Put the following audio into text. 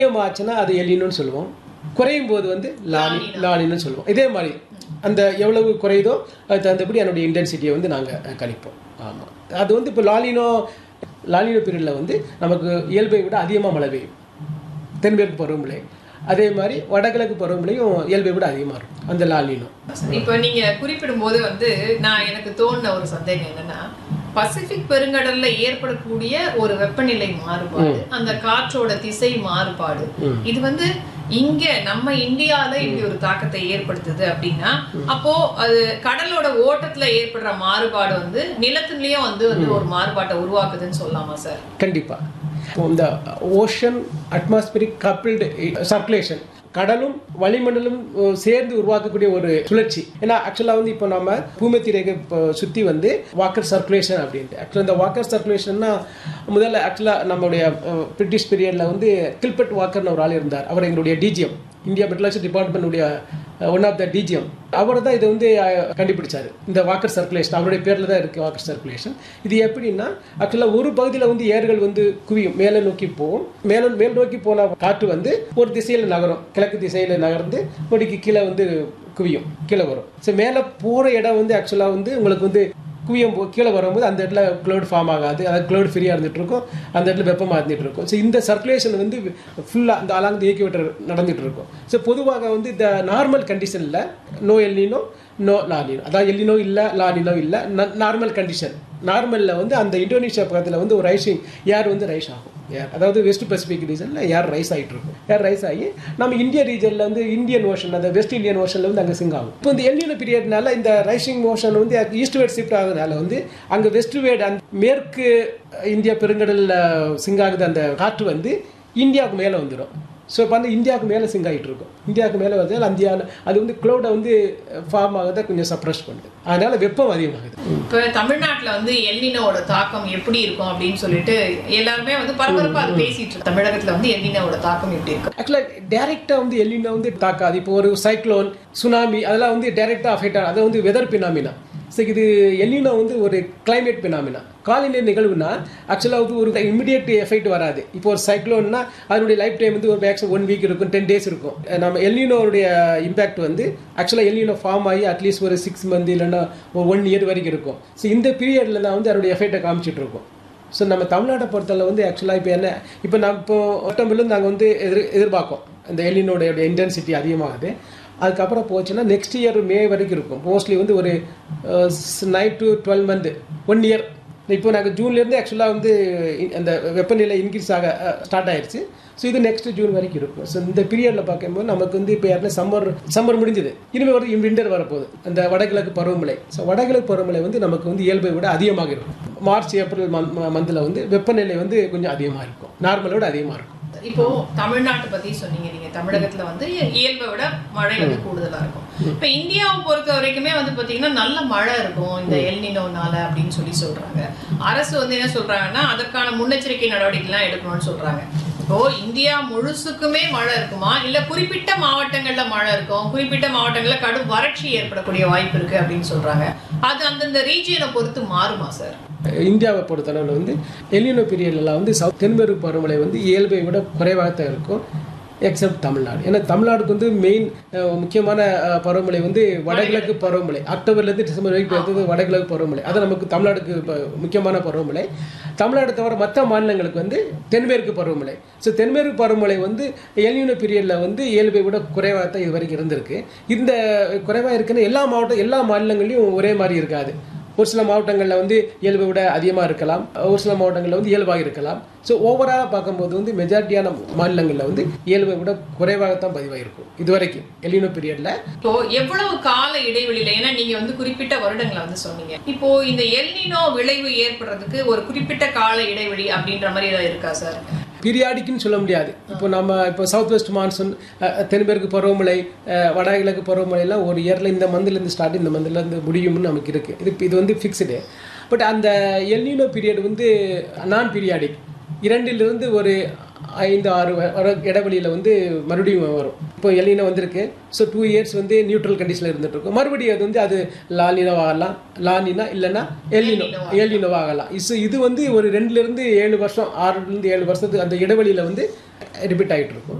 அதிகமாச்சுன்னா அது எலினோன்னு சொல்லுவோம் குறையும் போது வந்து லானி லானின்னு சொல்லுவோம் இதே மாதிரி அந்த எவ்வளவு குறையுதோ அதுக்கு தகுந்தபடி அதனுடைய இன்டென்சிட்டியை வந்து நாங்கள் கணிப்போம் ஆமாம் அது வந்து இப்போ லாலினோ லாலினோ பீரியடில் வந்து நமக்கு இயல்பை விட அதிகமாக மழை பெய்யும் தென்மேற்கு பருவமழை அதே மாதிரி வடகிழக்கு பருவமழையும் இயல்பை விட அதிகமாக இருக்கும் அந்த லாலினோ இப்போ நீங்க குறிப்பிடும்போது வந்து நான் எனக்கு தோணுன ஒரு சந்தேகம் என்னன்னா பசிபிக் பெருங்கடல்ல ஏற்படக்கூடிய ஒரு வெப்பநிலை மாறுபாடு அந்த காற்றோட திசை மாறுபாடு இது வந்து இங்க நம்ம இந்தியால இப்படி ஒரு தாக்கத்தை ஏற்படுத்துது அப்படின்னா அப்போ அது கடலோட ஓட்டத்துல ஏற்படுற மாறுபாடு வந்து நிலத்திலயும் வந்து வந்து ஒரு மாறுபாட்டை உருவாக்குதுன்னு சொல்லலாமா சார் கண்டிப்பாக இந்த ஓஷன் அட்மாஸ்பியரிக் கப்பிள்டு சர்க்குலேஷன் கடலும் வளிமண்டலும் அஹ், சேர்ந்து உருவாக்கக்கூடிய ஒரு சுழற்சி ஏன்னா ஆக்சுவலாக வந்து இப்போ நம்ம பூமத்தி ரேகை இப்போ சுற்றி வந்து வாக்கர் சர்க்குலேஷன் அப்படின்ட்டு ஆக்சுவலாக இந்த வாக்கர் சர்க்குலேஷன்னா முதல்ல ஆக்சுவலாக நம்மளுடைய அஹ், பிரிட்டிஷ் பீரியடில் வந்து கில்பர்ட் வாக்கர்னு ஒரு ஆள் இருந்தார் அவர் எங்களுடைய டிஜிஎம் இந்தியா மெட்ரலஜி டிபார்ட்மெண்ட்டுடைய ஒன் ஆஃப் த டிஜிஎம் அவர் தான் இதை வந்து அஹ், கண்டுபிடிச்சாரு இந்த வாக்கர் சர்க்குலேஷன் அவருடைய பேரில் தான் இருக்குது வாக்கர் சர்க்குலேஷன் இது எப்படின்னா ஆக்சுவலாக ஒரு பகுதியில் வந்து ஏர்கள் வந்து குவியும் மேலே நோக்கி போகும் மேலே மேல் நோக்கி போன காற்று வந்து ஒரு திசையில் நகரும் கிழக்கு திசையில் நகர்ந்து ஒடிக்கு கீழே வந்து குவியும் கீழே வரும் ஸோ மேலே போகிற இடம் வந்து ஆக்சுவலாக வந்து உங்களுக்கு வந்து குவியம் போ- கீழே வரும்போது அந்த இடத்துல க்ளவுட் ஃபார்ம் ஆகாது அதாவது க்ளவுட் ஃப்ரீயாக இருந்துட்டு இருக்கும் அந்த இடத்துல வெப்பமாக இருந்துட்டு இருக்கும் ஸோ இந்த சர்க்குலேஷன் வந்து ஃபுல்லாக அந்த அலாங் இயக்கி விட்டு நடந்துட்டு இருக்கும் ஸோ பொதுவாக வந்து இந்த நார்மல் கண்டிஷனில் நோ எல்லினோ நோ லாலினோ அதாவது எல்லினோ இல்லை லாலினோ இல்லை நார்மல் கண்டிஷன் நார்மலில் வந்து அந்த இந்தோனேஷியா பக்கத்தில் வந்து ஒரு ரைசிங் ஏர் வந்து ரைஸ் ஆகும் ஏர் அதாவது வெஸ்ட் பசிபிக் ரீஜனில் ஏர் ரைஸ் ஆகிட்டு இருக்கும் ஏர் ரைஸ் ஆகி நம்ம இந்திய ரீஜனில் வந்து இந்தியன் ஓஷன் அந்த வெஸ்ட் இந்தியன் ஓஷனில் வந்து அங்கே சிங்க் ஆகும் இப்போ இந்த எல்லினோ பீரியட்னால இந்த ரைசிங் ஓஷன் வந்து ஈஸ்ட் வேர்ட் ஷிஃப்ட் ஆகுறதுனால வந்து அங்கே வெஸ்ட் வேர்ட் அந்த மேற்கு இந்தியா பெருங்கடலில் சிங்க் ஆகுது அந்த காற்று வந்து இந்தியாவுக்கு மேலே வந்துடும் ஸோ இப்போ வந்து இந்தியாவுக்கு மேலே சிங்க் ஆகிட்டு இருக்கும் இந்தியாவுக்கு மேலே வந்து இந்தியாவில் அது வந்து க்ளௌடை வந்து ஃபார்ம் ஆகிறத கொஞ்சம் சப்ரஸ் பண்ணுது அதனால வெப்பம் அதிகமாகுது இப்ப தமிழ்நாட்டுல வந்து எல்னினோட தாக்கம் எப்படி இருக்கும் அப்படின்னு சொல்லிட்டு எல்லாருமே வந்து பரபரப்பா அது பேசிட்டு இருக்கு தமிழகத்துல வந்து எல்னினோட தாக்கம் எப்படி இருக்கும் ஆக்சுவலாக டேரெக்டாக வந்து எல்லினா வந்து தாக்காது இப்போ ஒரு சைக்ளோன் சுனாமி அதெல்லாம் வந்து டேரெக்டாக அஃபெக்ட் ஆகும் அது வந்து வெதர் பினாமினா ஸோ இது எல்லினா வந்து ஒரு கிளைமேட் பினாமினா காலநிலை நிகழ்வுனா ஆக்சுவலாக வந்து ஒரு இமிடியேட் எஃபெக்ட் வராது இப்போ ஒரு சைக்ளோன்னா அதனுடைய லைஃப் டைம் வந்து ஒரு மேக்ஸிமம் ஒன் வீக் இருக்கும் டென் டேஸ் இருக்கும் நம்ம எல்லினோடைய இம்பாக்ட் வந்து ஆக்சுவலாக எல்லினோ ஃபார்ம் ஆகி அட்லீஸ்ட் ஒரு சிக்ஸ் மந்த் இல்லைன்னா ஒரு ஒன் இயர் வரைக்கும் இருக்கும் ஸோ இந்த பீரியடில் தான் வந்து அதனுடைய எஃபெக்டை காமிச்சிட்டு இருக்கும் ஸோ நம்ம தமிழ்நாட்டை பொறுத்தவரை வந்து ஆக்சுவலாக இப்போ என்ன இப்போ நம்ம இப்போ ஒட்டம்பிலும் நாங்கள் வந்து எதிர் எதிர்பார்க்கோம் இந்த எலினோடைய இன்டென்சிட்டி அதிகமாகுது அதுக்கப்புறம் போச்சுன்னா நெக்ஸ்ட் இயர் மே வரைக்கும் இருக்கும் மோஸ்ட்லி வந்து ஒரு nine to twelve month one year இப்போ நாங்கள் ஜூன்லேருந்து ஆக்சுவலாக வந்து இ- அந்த வெப்பநிலை இன்க்ரீஸ் ஆக ஸ்டார்ட் ஆயிருச்சு ஸோ இது நெக்ஸ்ட் ஜூன் வரைக்கும் இருக்கும் ஸோ இந்த பீரியடில் பார்க்கும்போது நமக்கு வந்து இப்போ யாருன்னா சம்மர் சம்மர் முடிஞ்சது இனிமேல் வந்து விண்டர் வரப்போகுது அந்த வடகிழக்கு பருவமழை ஸோ வடகிழக்கு பருவமழை வந்து நமக்கு வந்து இயல்பை விட அதிகமாக இருக்கும் மார்ச் ஏப்ரல் மந்தில் வந்து வெப்பநிலை வந்து கொஞ்சம் அதிகமாக இருக்கும் நார்மலை விட அதிகமாக இருக்கும் இப்போ தமிழ்நாட்டை பத்தி சொன்னீங்க நீங்க தமிழகத்துல வந்து இயல்பை விட மழை வந்து கூடுதலா இருக்கும் இப்ப இந்தியாவை பொறுத்த வரைக்குமே வந்து பாத்தீங்கன்னா நல்ல மழை இருக்கும் இந்த எல்னினோனால அப்படின்னு சொல்லி சொல்றாங்க அரசு வந்து என்ன சொல்றாங்கன்னா அதற்கான முன்னெச்சரிக்கை நடவடிக்கை எல்லாம் எடுக்கணும்னு சொல்றாங்க இப்போ இந்தியா முழுசுக்குமே மழை இருக்குமா இல்ல குறிப்பிட்ட மாவட்டங்கள்ல மழை இருக்கும் குறிப்பிட்ட மாவட்டங்கள்ல கடும் வறட்சி ஏற்படக்கூடிய வாய்ப்பு இருக்கு அப்படின்னு சொல்றாங்க அது அந்தந்த ரீஜியனை பொறுத்து மாறுமா சார் இந்தியாவை பொறுத்தளவில் வந்து எலினோ பீரியட்லாம் வந்து சவுத் தென்மேற்கு பருவமழை வந்து இயல்பை விட குறைவாக தான் இருக்கும் எக்ஸப்ட் தமிழ்நாடு ஏன்னா தமிழ்நாடுக்கு வந்து மெயின் முக்கியமான அஹ், பருவமழை வந்து வடகிழக்கு பருவமழை அக்டோபர்லேருந்து டிசம்பர் வரைக்கும் இருக்கிறது வடகிழக்கு பருவமழை அது நமக்கு தமிழ்நாடுக்கு இப்போ முக்கியமான பருவமழை தமிழ்நாடு தவிர மற்ற மாநிலங்களுக்கு வந்து தென்மேற்கு பருவமழை ஸோ தென்மேற்கு பருவமழை வந்து எல்யூனோ பீரியடில் வந்து இயல்பை விட குறைவாக தான் இது வரைக்கும் இருந்திருக்கு இந்த குறைவாக இருக்குன்னு எல்லா மாவட்டம் எல்லா மாநிலங்களையும் ஒரே மாதிரி இருக்காது ஒரு சில மாவட்டங்களில் வந்து இயல்பை விட அதிகமாக இருக்கலாம் ஒரு சில மாவட்டங்களில் வந்து இயல்பாக இருக்கலாம் ஸோ ஓவராலாக பார்க்கும்போது வந்து மெஜாரிட்டியான மாநிலங்களில் வந்து இயல்பை விட குறைவாகத்தான் பதிவாயிருக்கும் இது வரைக்கும் எலினோ பீரியடில் இப்போ எவ்வளவு கால இடைவெளியில ஏன்னா நீங்க வந்து குறிப்பிட்ட வருடங்களை வந்து சொன்னீங்க இப்போ இந்த எல்னினோ விளைவு ஏற்படுறதுக்கு ஒரு குறிப்பிட்ட கால இடைவெளி அப்படின்ற மாதிரி ஏதாவது இருக்கா சார் பீரியாடிக்குன்னு சொல்ல முடியாது இப்போ நம்ம இப்போ சவுத் வெஸ்ட் மான்சூன் தென்மேற்கு பருவமழை அஹ், வடகிழக்கு பருவமழை எல்லாம் ஒரு இயரில் இந்த மந்த்லேருந்து ஸ்டார்ட் இந்த மந்த்லேருந்து முடியும்னு நமக்கு இருக்குது இது இது வந்து ஃபிக்ஸ்டு பட் அந்த எல்னினோ பீரியட் வந்து நான் பீரியாடிக் இரண்டிலிருந்து ஒரு ஐந்து ஆறு வ- வர இடைவெளியில் வந்து மறுபடியும் வரும் இப்போ எலினோ வந்திருக்கு ஸோ டூ இயர்ஸ் வந்து நியூட்ரல் கண்டிஷனில் இருந்துட்டு இருக்கும் மறுபடியும் அது வந்து அது லாலினோ ஆகலாம் லானினா இல்லைன்னா எல்லினோ எல்லினோ ஆகலாம் இஸ் இது வந்து ஒரு ரெண்டுலேருந்து ஏழு வருஷம் ஆறுலேருந்து ஏழு வருஷத்துக்கு அந்த இடைவெளியில் வந்து ரிப்பீட் ஆகிட்டு இருக்கும்